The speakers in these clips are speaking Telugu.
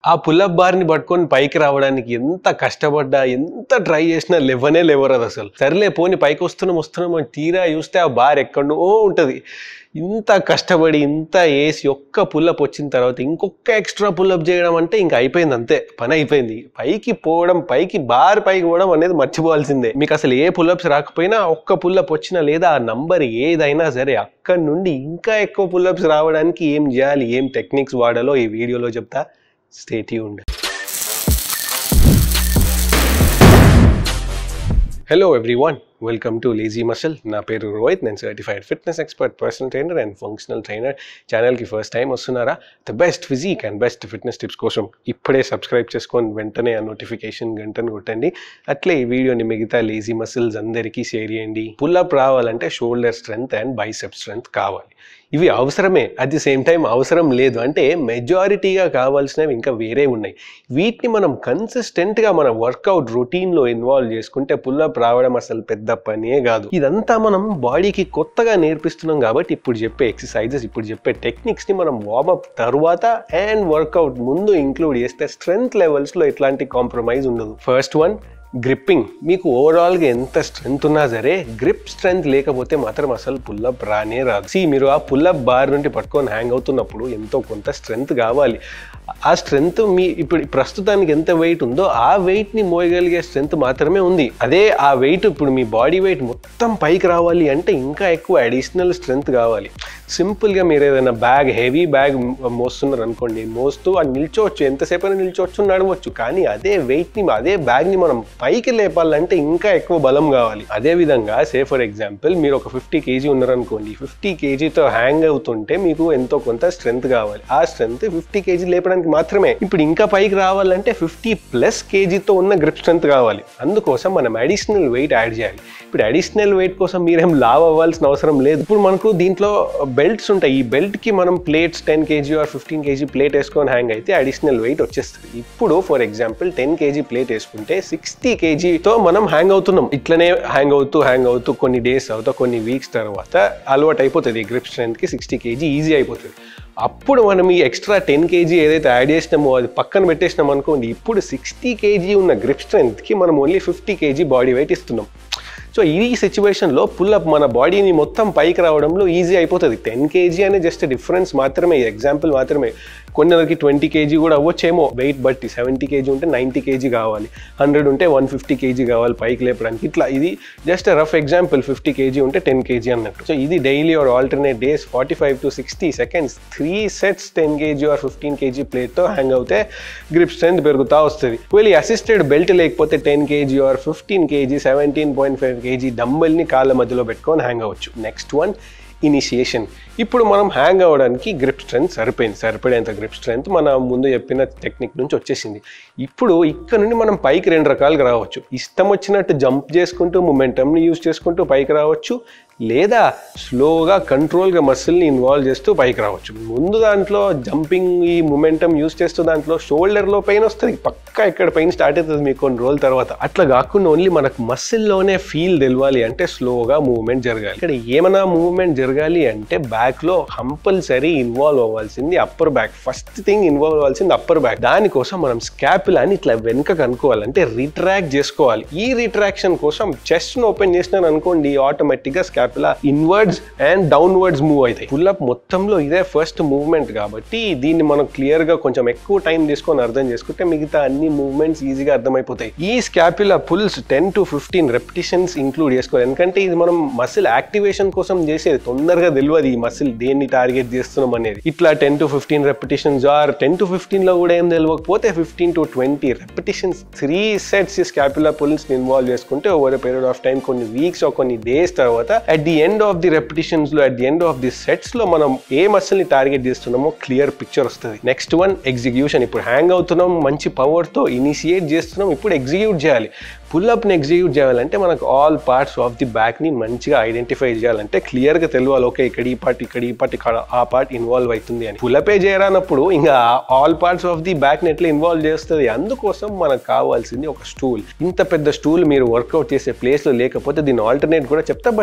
ఆ పుల్లప్ బార్ని పట్టుకొని పైకి రావడానికి ఎంత కష్టపడ్డా ఎంత ట్రై చేసినా లేవనే లేవరు అది అసలు సర్లే పోని పైకి వస్తున్నాం వస్తున్నాం అని తీరా చూస్తే ఆ బార్ ఎక్కడో ఉంటుంది ఇంత కష్టపడి ఇంత వేసి ఒక్క పుల్లప్ వచ్చిన తర్వాత ఇంకొక ఎక్స్ట్రా పుల్లప్ చేయడం అంటే ఇంకా అయిపోయింది అంతే పని అయిపోయింది పైకి పోవడం పైకి బార్ పైకి పోవడం అనేది మర్చిపోవాల్సిందే మీకు అసలు ఏ పుల్లప్స్ రాకపోయినా ఒక్క పుల్లప్ వచ్చినా లేదా ఆ నంబర్ ఏదైనా సరే అక్కడి నుండి ఇంకా ఎక్కువ పుల్లప్స్ రావడానికి ఏం చేయాలి ఏం టెక్నిక్స్ వాడాలో ఈ వీడియోలో చెప్తా స్టేట్ ఉండే hello everyone welcome to lazy muscle నా పేరు రోహిత్ నేను certified fitness expert personal trainer and functional trainer ఛానల్కి ఫస్ట్ టైం వస్తున్నారా the best physique and best fitness tips కోసం ఇప్పుడే సబ్స్క్రైబ్ చేసుకొని వెంటనే ఆ నోటిఫికేషన్ గంటను కొట్టండి అట్లే ఈ వీడియోని మిగతా లేజీ మసిల్స్ అందరికీ షేర్ చేయండి పుల్అప్ రావాలంటే shoulder strength and bicep strength కావాలి ఇవి అవసరమే అట్ ది సేమ్ టైం అవసరం లేదు అంటే మెజారిటీగా కావాల్సినవి ఇంకా వేరే ఉన్నాయి వీటిని మనం కన్సిస్టెంట్గా మన వర్కౌట్ రొటీన్లో ఇన్వాల్వ్ చేసుకుంటే పుల్అప్ రావడం అసలు పెద్ద పనే కాదు ఇదంతా మనం బాడీకి కొత్తగా నేర్పిస్తున్నాం కాబట్టి ఇప్పుడు చెప్పే ఎక్సర్సైజెస్ ఇప్పుడు చెప్పే టెక్నిక్స్ని మనం వార్మప్ తర్వాత అండ్ వర్కౌట్ ముందు ఇంక్లూడ్ చేస్తే స్ట్రెంగ్త్ లెవెల్స్లో ఎట్లాంటి కాంప్రమైజ్ ఉండదు ఫస్ట్ వన్ గ్రిప్పింగ్ మీకు ఓవరాల్గా ఎంత స్ట్రెంగ్త్ ఉన్నా సరే గ్రిప్ స్ట్రెంగ్త్ లేకపోతే మాత్రం అసలు పుల్లప్ రానే రాదు సి మీరు ఆ పుల్లప్ బార్ నుండి పట్టుకొని హ్యాంగ్ అవుతున్నప్పుడు ఎంతో కొంత స్ట్రెంగ్త్ కావాలి ఆ స్ట్రెంగ్త్ మీ ఇప్పుడు ప్రస్తుతానికి ఎంత వెయిట్ ఉందో ఆ వెయిట్ని మోయగలిగే స్ట్రెంగ్త్ మాత్రమే ఉంది అదే ఆ వెయిట్ ఇప్పుడు మీ బాడీ వెయిట్ మొత్తం పైకి రావాలి అంటే ఇంకా ఎక్కువ అడిషనల్ స్ట్రెంగ్త్ కావాలి సింపుల్గా మీరు ఏదైనా బ్యాగ్ హెవీ బ్యాగ్ మోస్తున్నారు అనుకోండి మోస్తూ అది నిల్చోవచ్చు ఎంతసేపు అయినా నిల్చోవచ్చు నడవచ్చు కానీ అదే వెయిట్ని అదే బ్యాగ్ని మనం పైకి లేపాలంటే ఇంకా ఎక్కువ బలం కావాలి అదే విధంగా సే ఫర్ ఎగ్జాంపుల్ మీరు ఒక ఫిఫ్టీ కేజీ ఉన్నారనుకోండి ఫిఫ్టీ కేజీతో హ్యాంగ్ అవుతుంటే మీకు ఎంతో కొంత స్ట్రెంత్ కావాలి ఆ స్ట్రెంత్ ఫిఫ్టీ కేజీ లేపడానికి మాత్రమే ఇప్పుడు ఇంకా పైకి రావాలంటే ఫిఫ్టీ ప్లస్ కేజీతో ఉన్న గ్రిప్ స్ట్రెంత్ కావాలి అందుకోసం మనం అడిషనల్ వెయిట్ యాడ్ చేయాలి ఇప్పుడు అడిషనల్ వెయిట్ కోసం మీరేం లావ్ అవ్వాల్సిన అవసరం లేదు ఇప్పుడు మనకు దీంట్లో బెల్ట్స్ ఉంటాయి ఈ బెల్ట్ కి మనం plates ten KG or fifteen KG plate వేసుకొని హ్యాంగ్ అయితే అడిషనల్ వెయిట్ వచ్చేస్తుంది ఇప్పుడు for example ten KG plate వేసుకుంటే సిక్స్టీ కేజీతో మనం హ్యాంగ్ అవుతున్నాం ఇట్లనే హ్యాంగ్ అవుతూ హ్యాంగ్ అవుతూ కొన్ని డేస్ అవుతా కొన్ని వీక్స్ తర్వాత అలవాటు అయిపోతుంది ఈ గ్రిప్ స్ట్రెంత్ కి సిక్స్టీ కేజీ ఈజీ అయిపోతుంది అప్పుడు మనం ఈ ఎక్స్ట్రా టెన్ కేజీ ఏదైతే యాడ్ చేసినామో అది పక్కన పెట్టేసినాం అనుకోండి ఇప్పుడు సిక్స్టీ కేజీ ఉన్న గ్రిప్ స్ట్రెంత్కి మనం only fifty KG body weight ఇస్తున్నాం సో ఈ సిచ్యువేషన్లో పుల్అప్ మన బాడీని మొత్తం పైకి రావడంలో ఈజీ అయిపోతుంది టెన్ కేజీ అనే జస్ట్ డిఫరెన్స్ మాత్రమే ఎగ్జాంపుల్ మాత్రమే కొందరికి ట్వంటీ కేజీ కూడా అవ్వచ్చేమో వెయిట్ బట్టి సెవెంటీ కేజీ ఉంటే నైంటీ కేజీ కావాలి హండ్రెడ్ ఉంటే వన్ ఫిఫ్టీ కేజీ కావాలి పైకి లేపడానికి ఇట్లా ఇది just rough example fifty KG ఉంటే టెన్ కేజీ అన్నట్టు సో ఇది daily or alternate days forty five to sixty seconds three sets ten KG or fifteen KG ప్లేట్తో హ్యాంగ్ అవుతే గ్రిప్ స్ట్రెంత్ పెరుగుతూ వస్తుంది వీళ్ళు అసిస్టెడ్ బెల్ట్ లేకపోతే ten KG or fifteen KG seventeen point five KG డంబెల్ని కాళ్ళ మధ్యలో పెట్టుకొని హ్యాంగ్ అవ్వచ్చు నెక్స్ట్ వన్ ఇనిషియేషన్ ఇప్పుడు మనం హ్యాంగ్ అవ్వడానికి గ్రిప్ స్ట్రెంత్ సరిపోయింది సరిపడేంత గ్రిప్ స్ట్రెంత్ మన ముందు చెప్పిన టెక్నిక్ నుంచి వచ్చేసింది ఇప్పుడు ఇక్కడ నుండి మనం పైకి రెండు రకాలుగా రావచ్చు ఇష్టం వచ్చినట్టు జంప్ చేసుకుంటూ మొమెంటమ్ని యూజ్ చేసుకుంటూ పైకి రావచ్చు లేదా స్లోగా కంట్రోల్గా మసిల్ని ఇన్వాల్వ్ చేస్తూ పైకి రావచ్చు ముందు దాంట్లో జంపింగ్ ఈ మొమెంటమ్ యూస్ చేస్తూ దాంట్లో షోల్డర్లో పెయిన్ వస్తుంది పక్కా ఇక్కడ పెయిన్ స్టార్ట్ అవుతుంది మీకు కొన్ని రోజుల తర్వాత అట్లా కాకుండా ఓన్లీ మనకు మసిల్లోనే ఫీల్ తెలవాలి అంటే స్లోగా మూవ్మెంట్ జరగాలి ఇక్కడ ఏమైనా మూవ్మెంట్ జరగాలి అంటే బ్యాక్లో కంపల్సరీ ఇన్వాల్వ్ అవ్వాల్సింది upper back first thing involve అవ్వాల్సింది అప్పర్ బ్యాక్ దానికోసం మనం స్కాపులాని ఇట్లా వెనుక కనుక్కోవాలి అంటే రిట్రాక్ట్ చేసుకోవాలి ఈ రిట్రాక్షన్ కోసం చెస్ట్ను ఓపెన్ చేసినాను అనుకోండి ఆటోమేటిక్గా scap scapula inwards and downwards move అవుతాయి పుల్అప్ మొత్తంలో ఇదే ఫస్ట్ మూవ్మెంట్ కాబట్టి దీన్ని మనం క్లియర్ గా కొంచెం ఎక్కువ టైం తీసుకొని అర్థం చేసుకుంటే మిగతా అన్ని మూవ్మెంట్స్ ఈజీగా అర్థమైపోతాయి ఈ scapula pulls ten to fifteen repetitions include చేసుకోవాలి ఎందుకంటే ఇది మనం మసిల్ యాక్టివేషన్ కోసం చేసేది తొందరగా తెలియదు ఈ మసిల్ దేన్ని టార్గెట్ చేస్తున్నాం అనేది ఇట్లా ten to fifteen repetitions or ten to fifteen లో కూడా ఏం తెలియకపోతే fifteen to twenty repetitions three sets scapula pulls involve చేసుకుంటే ఓవర్ పీరియడ్ ఆఫ్ టైం కొన్ని వీక్స్ కొన్ని డేస్ తర్వాత at the end of the repetitions లో at the end of the sets లో మనం ఏ మసిల్ ని టార్గెట్ చేస్తున్నామో క్లియర్ పిక్చర్ వస్తుంది నెక్స్ట్ వన్ ఎగ్జిక్యూషన్ ఇప్పుడు హ్యాంగ్ అవుతున్నాం మంచి పవర్ తో ఇనిషియేట్ చేస్తున్నాం ఇప్పుడు ఎగ్జిక్యూట్ చేయాలి పుల్అప్ని ఎగ్జిక్యూట్ చేయాలంటే మనకు ఆల్ పార్ట్స్ ఆఫ్ ది బ్యాక్ని మంచిగా ఐడెంటిఫై చేయాలంటే క్లియర్గా తెలియాలి ఓకే ఇక్కడ ఈ పార్ట్ ఇక్కడ ఈ పార్ట్ ఇక్కడ ఆ పార్ట్ ఇన్వాల్వ్ అవుతుంది అని పులపే చేయరానప్పుడు ఇంకా ఆల్ పార్ట్స్ ఆఫ్ ది బ్యాక్ని ఎట్లా ఇన్వాల్వ్ చేస్తుంది అందుకోసం మనకు కావాల్సింది ఒక స్టూల్ ఇంత పెద్ద స్టూల్ మీరు వర్కౌట్ చేసే ప్లేస్లో లేకపోతే దీని ఆల్టర్నేట్ కూడా చెప్తా బట్ బేసిక్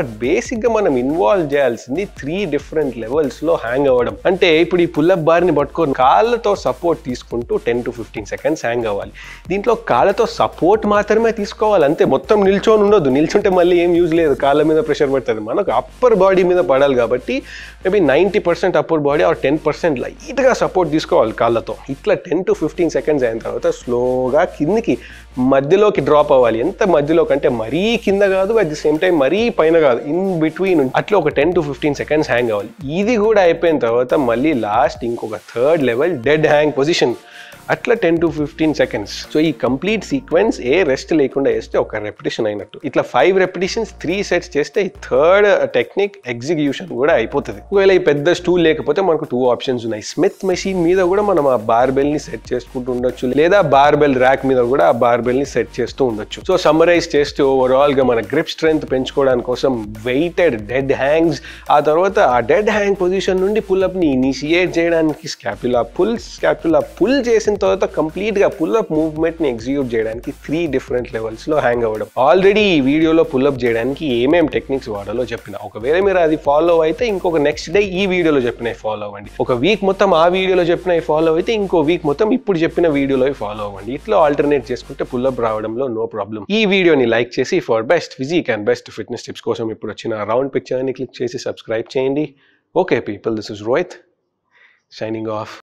బేసిక్గా మనం ఇన్వాల్వ్ చేయాల్సింది త్రీ డిఫరెంట్ లెవెల్స్లో హ్యాంగ్ అవ్వడం అంటే ఇప్పుడు ఈ పుల్లప్ బార్ని పట్టుకొని కాళ్ళతో సపోర్ట్ తీసుకుంటూ ten to fifteen seconds hang అవ్వాలి దీంట్లో కాళ్ళతో సపోర్ట్ మాత్రమే తీసుకోవాలి అంతే మొత్తం నిల్చొని ఉండొద్దు నిల్చుంటే మళ్ళీ ఏం యూజ్ లేదు కాళ్ళ మీద ప్రెషర్ పడుతుంది మనకు అప్పర్ బాడీ మీద పడాలి కాబట్టి maybe ninety percent upper body or ten percent లైట్గా సపోర్ట్ తీసుకోవాలి కాళ్ళతో ఇట్లా టెన్ టు ఫిఫ్టీన్ సెకండ్స్ అయిన తర్వాత స్లోగా కిందికి మధ్యలోకి డ్రాప్ అవ్వాలి ఎంత మధ్యలో కంటే మరీ కింద కాదు అట్ ది సేమ్ టైం మరీ పైన కాదు ఇన్ బిట్వీన్ అట్లా ఒక ten to fifteen seconds hang అవ్వాలి ఇది కూడా అయిపోయిన తర్వాత మళ్ళీ లాస్ట్ ఇంకొక third level dead hang position అట్లా ten to fifteen seconds so ఈ కంప్లీట్ సీక్వెన్స్ ఏ రెస్ట్ లేకుండా వేస్తే ఒక రెపిటేషన్ అయినట్టు ఇట్లా ఫైవ్ రెపిటేషన్స్ త్రీ సెట్స్ చేస్తే ఈ థర్డ్ టెక్నిక్ ఎగ్జిక్యూషన్ కూడా అయిపోతుంది ఒకవేళ ఈ పెద్ద స్టూల్ లేకపోతే మనకు టూ ఆప్షన్స్ ఉన్నాయి స్మిత్ మెషిన్ మీద కూడా మనం ఆ బార్బెల్ ని సెట్ చేసుకుంటూ ఉండొచ్చు లేదా బార్బెల్ ర్యాక్ మీద కూడా ఆ బార్బెల్ ని సెట్ చేస్తూ ఉండొచ్చు సో సమ్మరైజ్ చేస్తూ ఓవరాల్ గా మన గ్రిప్ స్ట్రెంత్ పెంచుకోవడానికి కోసం వెయిటెడ్ డెడ్ హ్యాంగ్స్ ఆ తర్వాత ఆ డెడ్ హ్యాంగ్ పొజిషన్ నుండి పుల్అప్ ని ఇనిషియేట్ చేయడానికి స్కాపులా పుల్ స్కాపులా పుల్ చేసిన తర్వాత కంప్లీట్ గా పుల్అప్ మూవ్మెంట్ ని ఎగ్జిక్యూట్ చేయడానికి త్రీ డిఫరెంట్ లెవెల్స్ లో హ్యాంగ్ అవ్వడం ఆల్రెడీ ఈ వీడియోలో పుల్అప్ చేయడానికి ఏమేం టెక్నిక్స్ వాడాలో చెప్పిన ఒకవేళ మీరు అది ఫాలో అయితే ఇంకొక నెక్స్ట్ డే ఈ వీడియోలో చెప్పిన ఫాలో అవ్వండి ఒక వీక్ మొత్తం ఆ వీడియోలో చెప్పిన ఫాలో అయితే ఇంకో వీక్ మొత్తం ఇప్పుడు చెప్పిన వీడియోలో ఫాలో అవ్వండి ఇట్లా ఆల్టర్నేట్ చేసుకుంటే పుల్అప్ రావడంలో నో ప్రాబ్లం ఈ వీడియోని లైక్ చేసి for best physique and best fitness tips కోసం ఇప్పుడు వచ్చిన రౌండ్ పిక్చర్ని క్లిక్ చేసి సబ్స్క్రైబ్ చేయండి okay people this is Rohit signing of